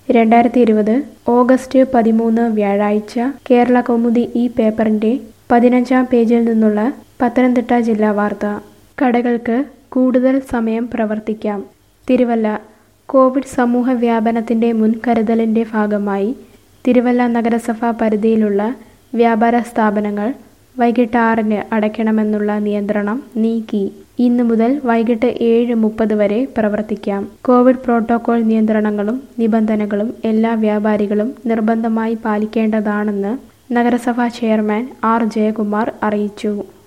രണ്ടായിരത്തി ഇരുപത് ഓഗസ്റ്റ് പതിമൂന്ന് വ്യാഴാഴ്ച കേരള കൗമുദി ഈ പേപ്പറിന്റെ പതിനഞ്ചാം പേജിൽ നിന്നുള്ള പത്തനംതിട്ട ജില്ലാ വാർത്ത കടകൾക്ക് കൂടുതൽ സമയം പ്രവർത്തിക്കാം തിരുവല്ല കോവിഡ് സമൂഹ വ്യാപനത്തിന്റെ മുൻകരുതലിന്റെ ഭാഗമായി തിരുവല്ല നഗരസഭാ പരിധിയിലുള്ള വ്യാപാര സ്ഥാപനങ്ങൾ വൈകിട്ട് ആറിന് അടയ്ക്കണമെന്നുള്ള നിയന്ത്രണം നീക്കി ഇന്നു മുതൽ വൈകിട്ട് ഏഴ് മുപ്പത് വരെ പ്രവർത്തിക്കാം കോവിഡ് പ്രോട്ടോകോൾ നിയന്ത്രണങ്ങളും നിബന്ധനകളും എല്ലാ വ്യാപാരികളും നിർബന്ധമായി പാലിക്കേണ്ടതാണെന്ന് നഗരസഭാ ചെയർമാൻ ആർ ജയകുമാർ അറിയിച്ചു